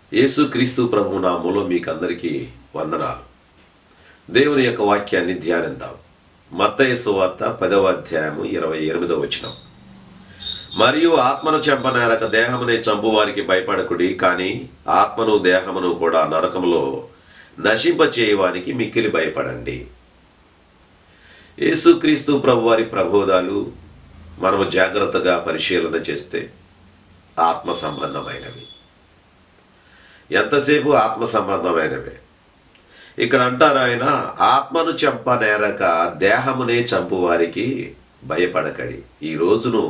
యేసుక్రీస్తు ప్రభు నామంలో మీకు అందరికీ వందనాలు దేవుని యొక్క వాక్యాన్ని ధ్యానిద్దాం మత్తయి సువార్త పదవ అధ్యాయము ఇరవై ఎనిమిదవ వచనం మరియు ఆత్మను చెంపనేరక దేహమునే చంపువారికి భయపడకుడి కానీ ఆత్మను దేహమును కూడా నరకములో నశింపచేయవానికి మిక్కిలి భయపడండి యేసుక్రీస్తు ప్రభువారి ప్రబోధాలు మనము జాగ్రత్తగా పరిశీలన చేస్తే ఆత్మ సంబంధమైనవి ఎంతసేపు ఆత్మ సంబంధమైనవే ఇక్కడ అంటారు ఆయన ఆత్మను చంపనేరక దేహమునే చంపు వారికి భయపడకడి ఈ రోజును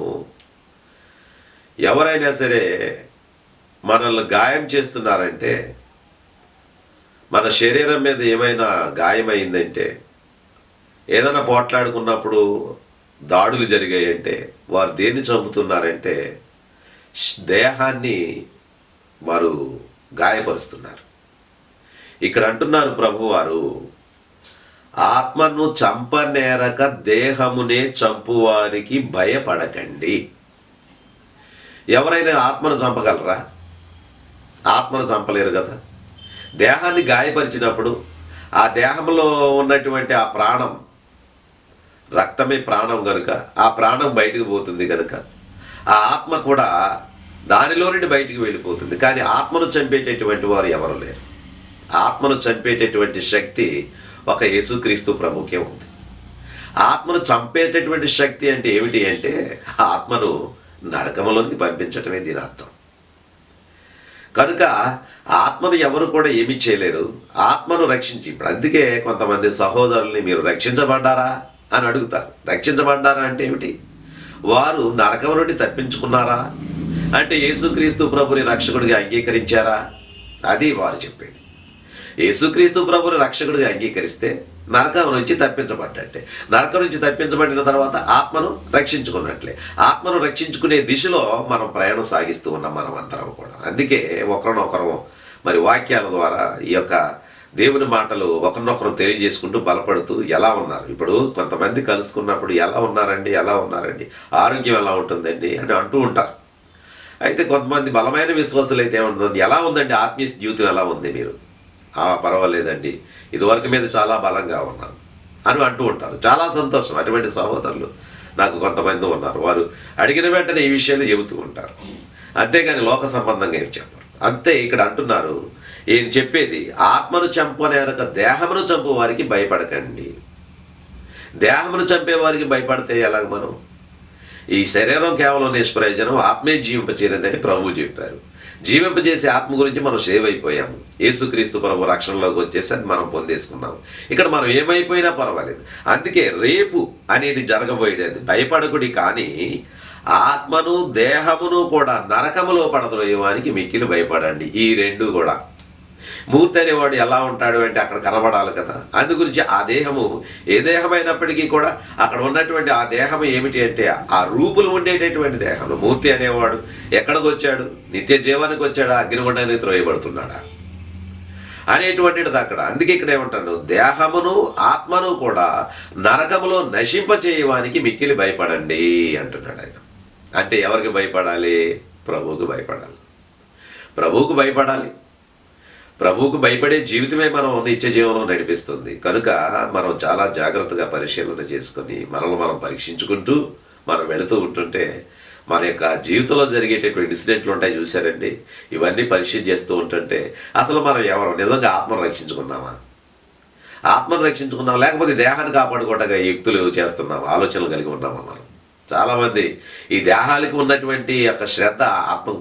ఎవరైనా సరే మనల్ని గాయం చేస్తున్నారంటే మన శరీరం మీద ఏమైనా గాయమైందంటే ఏదైనా పోట్లాడుకున్నప్పుడు దాడులు జరిగాయంటే వారు దేన్ని చంపుతున్నారంటే ష్- దేహాన్ని వారు గాయపరుస్తున్నారు ఇక్కడ అంటున్నారు ప్రభువారు ఆత్మను చంపనేరక దేహమునే చంపువారికి భయపడకండి ఎవరైనా ఆత్మను చంపగలరా ఆత్మను చంపలేరు కదా దేహాన్ని గాయపరిచినప్పుడు ఆ దేహంలో ఉన్నటువంటి ఆ ప్రాణం రక్తమే ప్రాణం కనుక ఆ ప్రాణం బయటికి పోతుంది కనుక ఆ ఆత్మ కూడా దానిలో నుండి బయటికి వెళ్ళిపోతుంది కానీ ఆత్మను చంపేటటువంటి వారు ఎవరు లేరు ఆత్మను చంపేటటువంటి శక్తి ఒక యేసుక్రీస్తు ప్రభుకే ఉంది ఆత్మను చంపేటటువంటి శక్తి అంటే ఏమిటి అంటే ఆత్మను నరకములోకి పంపించటమే దీని అర్థం కనుక ఆత్మను ఎవరు కూడా ఏమీ చేయలేరు ఆత్మను రక్షించి ఇప్పుడు అందుకే కొంతమంది సహోదరుల్ని మీరు రక్షించబడ్డారా అని అడుగుతారు రక్షించబడ్డారా అంటే ఏమిటి వారు నరకం నుండి తప్పించుకున్నారా అంటే యేసుక్రీస్తు ప్రభుని రక్షకుడిగా అంగీకరించారా అది వారు చెప్పేది యేసుక్రీస్తు ప్రభుని రక్షకుడిగా అంగీకరిస్తే నరకం నుంచి తప్పించబడ్డట్టే నరకం నుంచి తప్పించబడిన తర్వాత ఆత్మను రక్షించుకున్నట్లే ఆత్మను రక్షించుకునే దిశలో మనం ప్రయాణం సాగిస్తూ ఉన్నాం మనం అందరం కూడా అందుకే ఒకరినొకరం మరి వాక్యాల ద్వారా ఈ యొక్క దేవుని మాటలు ఒకరినొకరు తెలియజేసుకుంటూ బలపడుతూ ఎలా ఉన్నారు ఇప్పుడు కొంతమంది కలుసుకున్నప్పుడు ఎలా ఉన్నారండి ఎలా ఉన్నారండి ఆరోగ్యం ఎలా ఉంటుందండి అని అంటూ ఉంటారు అయితే కొంతమంది బలమైన విశ్వాసులు అయితే ఏముంటుంది ఎలా ఉందండి ఆత్మీయ జీవితం ఎలా ఉంది మీరు "ఆ, పర్వాలేదండి ఇదివరకు మీద చాలా బలంగా ఉన్నాను అని అంటూ ఉంటారు చాలా సంతోషం అటువంటి సహోదరులు నాకు కొంతమంది ఉన్నారు వారు అడిగిన వెంటనే ఈ విషయాలు చెబుతూ ఉంటారు అంతేగాని లోక సంబంధంగా ఏం చెప్పరు అంతే ఇక్కడ అంటున్నారు ఈయన చెప్పేది ఆత్మను చంపనేరక దేహమును చంపు వారికి భయపడకండి దేహమును చంపే వారికి భయపడితే ఎలాగ మనం ఈ శరీరం కేవలం నిష్ప్రయోజనం ఆత్మే జీవింపచేయలేదని ప్రభువు చెప్పారు జీవింపజేసే ఆత్మ గురించి మనం సేవ్ అయిపోయాము యేసుక్రీస్తు ప్రభు రక్షణలోకి వచ్చేసి అది మనం పొందేసుకున్నాము ఇక్కడ మనం ఏమైపోయినా పర్వాలేదు అందుకే రేపు అనేది జరగబోయేది భయపడకుడి కానీ ఆత్మను దేహమును కూడా నరకములో పడద్రోయవానికి మిక్కిలి భయపడండి ఈ రెండు కూడా మూర్తి అనేవాడు ఎలా ఉంటాడు అంటే అక్కడ కనబడాలి కదా అందు గురించి ఆ దేహము ఏ దేహమైనప్పటికీ కూడా అక్కడ ఉన్నటువంటి ఆ దేహం ఏమిటి అంటే ఆ రూపులు ఉండేటటువంటి దేహం మూర్తి అనేవాడు ఎక్కడికి వచ్చాడు నిత్య జీవానికి వచ్చాడా అగ్నిగుండానికి త్రోయబడుతున్నాడా అనేటువంటిది అక్కడ అందుకే ఇక్కడ ఏమంటాను దేహమును ఆత్మను కూడా నరకములో నశింపచేయవానికి మిక్కిలి భయపడండి అంటున్నాడు ఆయన అంటే ఎవరికి భయపడాలి ప్రభువుకు భయపడాలి ప్రభువుకు భయపడాలి ప్రభువుకు భయపడే జీవితమే మనం నిత్య జీవనం నడిపిస్తుంది కనుక మనం చాలా జాగ్రత్తగా పరిశీలన చేసుకొని మనల్ని మనం పరీక్షించుకుంటూ మనం వెళుతూ ఉంటుంటే మన యొక్క జీవితంలో జరిగేటటువంటి ఇన్సిడెంట్లు ఉంటాయి చూసారండి ఇవన్నీ పరిశీలన చేస్తూ ఉంటుంటే అసలు మనం ఎవరు నిజంగా ఆత్మను రక్షించుకున్నామా ఆత్మను రక్షించుకున్నాం లేకపోతే దేహాన్ని కాపాడుకోవటంగా యుక్తులు చేస్తున్నాం ఆలోచనలు కలిగి ఉన్నామా మనం చాలామంది ఈ దేహాలకు ఉన్నటువంటి యొక్క శ్రద్ధ ఆత్మ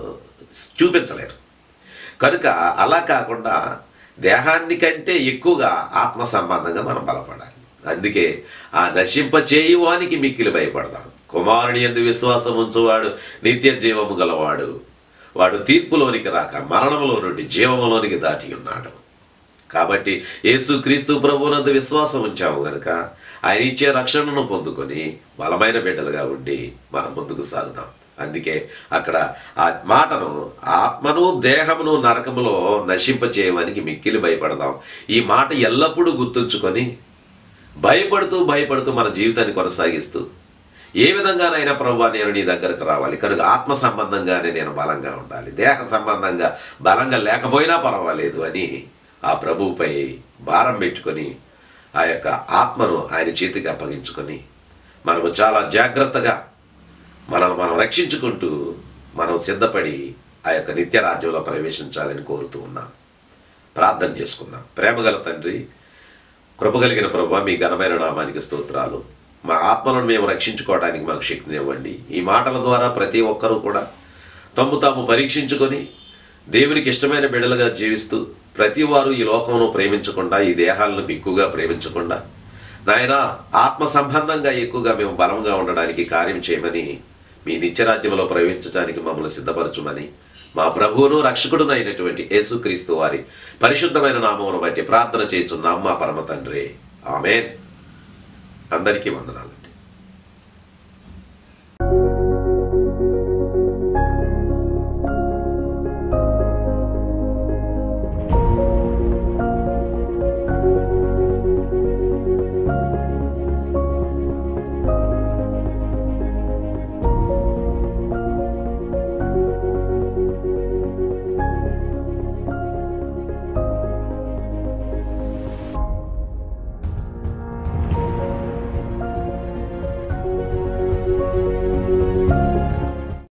చూపించలేరు కనుక అలా కాకుండా దేహాన్ని కంటే ఎక్కువగా ఆత్మ సంబంధంగా మనం బలపడాలి అందుకే ఆ నశింప చేయువానికి మిక్కిలి భయపడదాం కుమారుని ఎందు విశ్వాసం ఉంచువాడు నిత్య జీవము గలవాడు వాడు తీర్పులోనికి రాక మరణములో నుండి జీవములోనికి దాటి ఉన్నాడు కాబట్టి యేసు క్రీస్తు ప్రభువునందు విశ్వాసం ఉంచాము గనుక ఆయన ఇచ్చే రక్షణను పొందుకొని బలమైన బిడ్డలుగా ఉండి మనం ముందుకు సాగుదాం అందుకే అక్కడ ఆ మాటను ఆత్మను దేహమును నరకములో నశింపచేయడానికి మిక్కిలి భయపడదాం ఈ మాట ఎల్లప్పుడూ గుర్తుంచుకొని భయపడుతూ భయపడుతూ మన జీవితాన్ని కొనసాగిస్తూ ఏ విధంగానైనా ప్రభు నేను నీ దగ్గరకు రావాలి కనుక ఆత్మ సంబంధంగానే నేను బలంగా ఉండాలి దేహ సంబంధంగా బలంగా లేకపోయినా పర్వాలేదు అని ఆ ప్రభువుపై భారం పెట్టుకొని ఆ యొక్క ఆత్మను ఆయన చేతికి అప్పగించుకొని మనము చాలా జాగ్రత్తగా మనల్ని మనం రక్షించుకుంటూ మనం సిద్ధపడి ఆ యొక్క నిత్య రాజ్యంలో ప్రవేశించాలని కోరుతూ ఉన్నాం ప్రార్థన చేసుకుందాం ప్రేమగల తండ్రి కృపగలిగిన ప్రభు మీ ఘనమైన నామానికి స్తోత్రాలు మా ఆత్మలను మేము రక్షించుకోవడానికి మాకు శక్తిని ఇవ్వండి ఈ మాటల ద్వారా ప్రతి ఒక్కరూ కూడా తమ్ము తాము పరీక్షించుకొని దేవునికి ఇష్టమైన బిడ్డలుగా జీవిస్తూ ప్రతి వారు ఈ లోకమును ప్రేమించకుండా ఈ దేహాలను ఎక్కువగా ప్రేమించకుండా నాయన ఆత్మ సంబంధంగా ఎక్కువగా మేము బలంగా ఉండడానికి కార్యం చేయమని మీ నిత్యరాజ్యంలో ప్రవేశించడానికి మమ్మల్ని సిద్ధపరచుమని మా ప్రభువును రక్షకుడును అయినటువంటి యేసుక్రీస్తు వారి పరిశుద్ధమైన నామమును బట్టి ప్రార్థన చేస్తున్నాం మా పరమ తండ్రి ఆమెన్ అందరికీ వందనాలు